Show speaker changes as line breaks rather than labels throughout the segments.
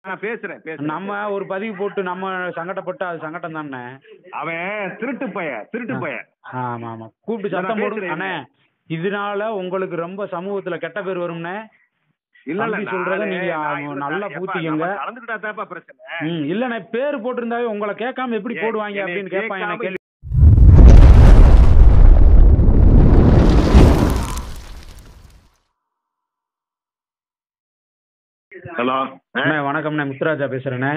நான் பேசுறேன் பேசுறேன்
நம்ம ஒரு பதிவு போட்டு நம்ம சங்கடப்பட்டு அது சங்கடம் தானே
அவன் திருட்டு பைய திருட்டு பைய
ஆமா ஆமா கூப்பிட்டு
நான்
சத்தம் போடு
பேசுறேன்.
அண்ணே இதனால உங்களுக்கு ரொம்ப சமூகத்துல கெட்ட பேர் வரும்னே
இல்ல இல்ல
தம்பி சொல்றத
நானு-
நீங்க
நான் இதுல
நல்லா
தான்
பூத்திக்கங்க.
எப்பா, நம்ம கலந்துக்கிட்டா தான்ப்பா பிரச்சனை
ம் இல்லண்ணே பேர் போட்டிருந்தாவே உங்களை கேட்காம எப்படி
ஏன்,
போடுவாங்க
என்னை
அப்படின்னு கேட்பாங்க என்ன
கேட்காம
கேள்வி
ஹலோ
அண்ணே வணக்கம்ண்ணே முத்துராஜா பேசுறேண்ணே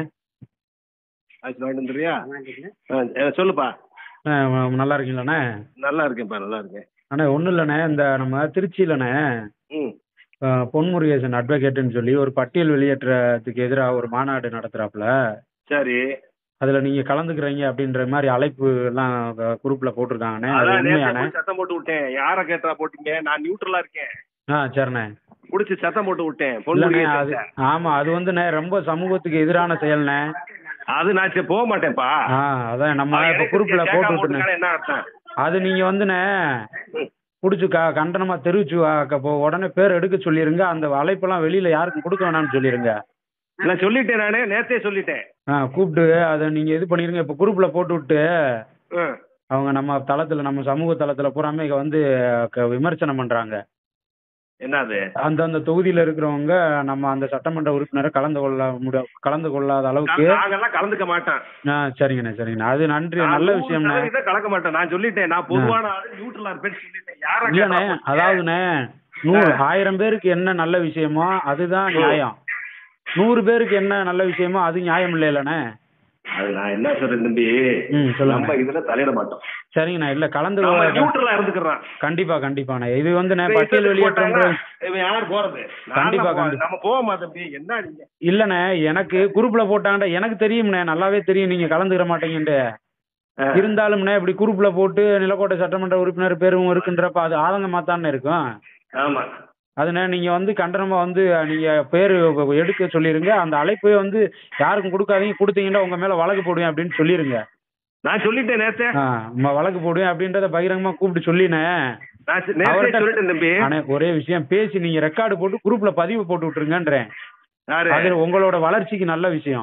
ஆச்சு வாங்கிட்டு வந்துறியா ஆ, ஏ, சொல்லுப்பா
அண்ணே, வ- நல்லா இருக்கீங்களாண்ணே
நல்லா இருக்கேன்ப்பா நல்லா இருக்கேன்
அண்ணே ஒன்றும் இல்லைண்ணே இந்த நம்ம திருச்சியிலண்ணே
ம்
அஹ், பொன்முருகேசன் அட்வொகேட்டுன்னு சொல்லி ஒரு பட்டியல் வெளியேற்றத்துக்கு எதிராக ஒரு மாநாடு நடத்துறாப்புல
சரி
அதுல நீங்க கலந்துக்கிறீங்க அப்படின்ற மாதிரி அழைப்பு எல்லாம் குரூப்ல போட்டிருக்காங்கண்ணே அது
அதான் நேத்து
உண்மையாண்ணே
போய் சத்தம் போட்டு விட்டேன் யார கேட்டா போட்டீங்க நான் நியூட்ரலா இருக்கேன்
ஆ சரிண்ணே
புடிச்சு சத்தம் போட்டு விட்டேன்
இல்லண்ணே
பொண்ணு
அது ஆமா அது வந்துண்ணே ரொம்ப சமூகத்துக்கு எதிரான செயல்ண்ணே
அது நான் சரி போக மாட்டேன்ப்பா
ஆ அதான் நம்ம
அவன்
இப்ப
எனக்கு
குரூப்ல
கேட்காம
போட்டு விட்டுனே
போட்டிருக்கானே, என்ன அர்த்தம்
அது நீங்க வந்துண்ணே புடிச்சு க கண்டனமா தெரிவிச்சு வா- க- இப்போ உடனே பேர் எடுக்க சொல்லிருங்க அந்த அழைப்பெல்லாம் வெளியில யாருக்கும் கொடுக்க வேணாம்னு சொல்லிருங்க
நான் சொல்லிட்டேன் நானே நேத்தே சொல்லிட்டேன்
ஆ கூப்பிட்டு அதை நீங்க இது பண்ணிருங்க இப்போ குரூப்ல போட்டு விட்டு
ம்.
அவங்க நம்ம தளத்துல நம்ம சமூக தளத்துல பூராமே இங்க வந்து க- விமர்சனம் பண்றாங்க
என்னது
அந்தந்த தொகுதியில இருக்கிறவங்க நம்ம அந்த சட்டமன்ற உறுப்பினரை கலந்து கொள்ள முடி கலந்து கொள்ளாத அளவுக்கு
நாங்கெல்லாம் கலந்துக்க மாட்டேன்
ஆ சரிங்கண்ணே சரிங்கண்ணே அது நன்றி
நான்
நல்ல
நூறு
விஷயம்ண்ணே
சதவீதம் கலக்க மாட்டேன் நான் சொல்லிட்டேன் நான் பொதுவான ஆளு நியூட்ரலா இருப்பேன்னு சொல்லிட்டேன் யார
இல்லண்ணே
கேட்டா போட்டீங்க?
அதாவதுண்ணே நூறு ஆயிரம் பேருக்கு என்ன நல்ல விஷயமோ அதுதான் நியாயம் நூறு பேருக்கு என்ன நல்ல விஷயமோ அது நியாயம் இல்லைல்லண்ணே
அது நான் என்ன சொல்றேன் தம்பி
ம்
நம்ம
சொல்லுங்க
இதுல தலையிட மாட்டோம்
சரிங்கண்ணா இல்ல கலந்து
நம்ம
கொள்ள-
நியூட்ரலா இருந்துக்கிறான்
கண்டிப்பா கண்டிப்பாண்ணே இது வந்துண்ணே பட்டியல் வெளியேற்றம்
இவன் யார் போறது
கண்டிப்பா,
நான்லாம் போ-
கண்டிப்பா.
நம்ம போக மாட்டோம் தம்பி என்ன நீங்க
இல்லண்ணே எனக்கு குரூப்ல போட்டாங்கடா எனக்கு தெரியும்ண்ணே நல்லாவே தெரியும் நீங்க கலந்துக்கிற மாட்டீங்கன்ட்டு
ஆ.
இருந்தாலும்ண்ணே இப்படி குரூப்ல போட்டு நிலக்கோட்டை சட்டமன்ற உறுப்பினர் பேரும் இருக்குன்றப்ப அது ஆதங்கமா தானே இருக்கும்
ஆமா
அதுண்ணே நீங்க வந்து கண்டனமா வந்து நீங்க பேர் எடுக்க சொல்லிருங்க அந்த அழைப்பை வந்து யாருக்கும் கொடுக்காதீங்க கொடுத்தீங்கன்னா உங்க மேல வழக்கு போடுவேன் அப்படின்னு சொல்லிருங்க
நான் சொல்லிட்டேன் நேத்தே
ஆ, ம- வழக்கு போடுவேன் அப்படின்றத பகிரங்கமா கூப்பிட்டு சொல்லினே
நான் சி- நேத்தே
அவர்ட்ட-
சொல்லிட்டேன் தம்பி
ஆனா ஒரே விஷயம் பேசி நீங்க ரெக்கார்டு போட்டு குரூப்ல பதிவு போட்டு விட்டுருங்கன்றேன்
யாரு
அது உங்களோட வளர்ச்சிக்கு நல்ல விஷயம்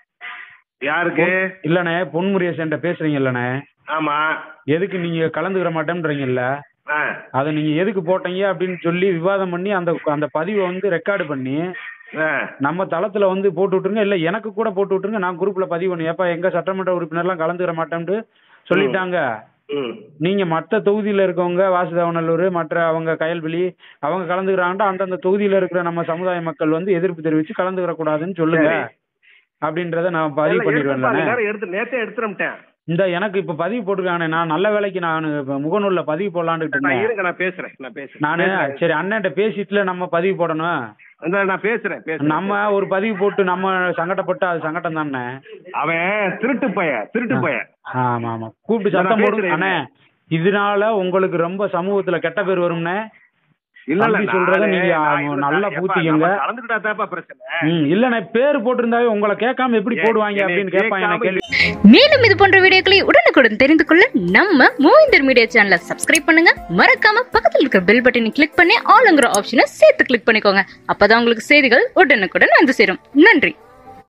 யாருக்கு
இல்லண்ணே பொன்முரியசன்ட்ட பேசுறீங்க இல்லண்ணே
ஆமா
எதுக்கு நீங்க கலந்துக்கிற மாட்டேன்றீங்கல்ல
ஆ.
அதை நீங்க எதுக்கு போட்டீங்க அப்படின்னு சொல்லி விவாதம் பண்ணி அந்த அந்த பதிவை வந்து ரெக்கார்டு பண்ணி
ஆ.
நம்ம தளத்துல வந்து போட்டு விட்டுருங்க இல்ல எனக்கு கூட போட்டு விட்டுருங்க நான் குரூப்ல பதிவு பண்ணி ஏப்பா எங்க சட்டமன்ற உறுப்பினர்லாம் கலந்துக்கிற மாட்டேன்ட்டு சொல்லிட்டாங்க
ம்.
நீங்க மற்ற தொகுதியில இருக்கவங்க வாசுதேவநல்லூர் மற்ற அவங்க கயல்விழி அவங்க கலந்துக்கிறாங்கன்னா அந்தந்த தொகுதியில இருக்கிற நம்ம சமுதாய மக்கள் வந்து எதிர்ப்பு தெரிவிச்சு கலந்துக்கிற கூடாதுன்னு சொல்லுங்க
சரி.
அப்படின்றத நான் பதிவு
எல்லாம் எடுத்துப்பா,
பண்ணிடுவேன்
எல்லாரும் எடுத்து நேத்தே எடுத்துறேன்ட்டேன்
இந்த எனக்கு இப்ப பதிவு போட்டிருக்கானே நான் நல்ல வேலைக்கு நான் இப்ப முகநூல்ல பதிவு போடலான்ட்டு
நான்
இருந்தேன்
இருங்க நான் பேசுறேன் நான் பேசுறேன்
நானு
பேசுறேன்.
சரி அண்ணன்ட்ட பேசிட்டுல நம்ம பதிவு போடணும்
இந்த நான் பேசுறேன் பேசுறேன்
நம்ம ஒரு பதிவு போட்டு நம்ம சங்கடப்பட்டு அது சங்கடம் தானே
அவன் திருட்டு பைய திருட்டு பைய
ஆமா ஆமா கூப்பிட்டு
நான்
சத்தம் போடுங்க
பேசுறேன்.
அண்ணே இதனால உங்களுக்கு ரொம்ப சமூகத்துல கெட்ட பேர் வரும்னே
இல்ல இல்ல
தம்பி சொல்றத
நானே-
நீங்க
நான் இதுல
நல்லா
எப்பா,
பூத்திக்கங்க.
நம்ம கலந்துக்கிட்டா தான்ப்பா பிரச்சனை
ம் இல்லண்ணே பேர் போட்டிருந்தாவே உங்களை கேட்காம எப்படி
ஏன்,
போடுவாங்க
என்னை
அப்படின்னு கேட்பாங்க
கேட்காம
கேள்வி
மேலும் இது போன்ற வீடியோக்களை உடனுக்குடன் தெரிந்து கொள்ள நம்ம மூவிந்தர் மீடியா சேனலை சப்ஸ்கிரைப் பண்ணுங்க மறக்காம பக்கத்தில் இருக்கிற பெல் பட்டனை கிளிக் பண்ணி ஆளுங்கிற ஆப்ஷனை சேர்த்து கிளிக் பண்ணிக்கோங்க அப்பதான் உங்களுக்கு செய்திகள் உடனுக்குடன் வந்து சேரும் நன்றி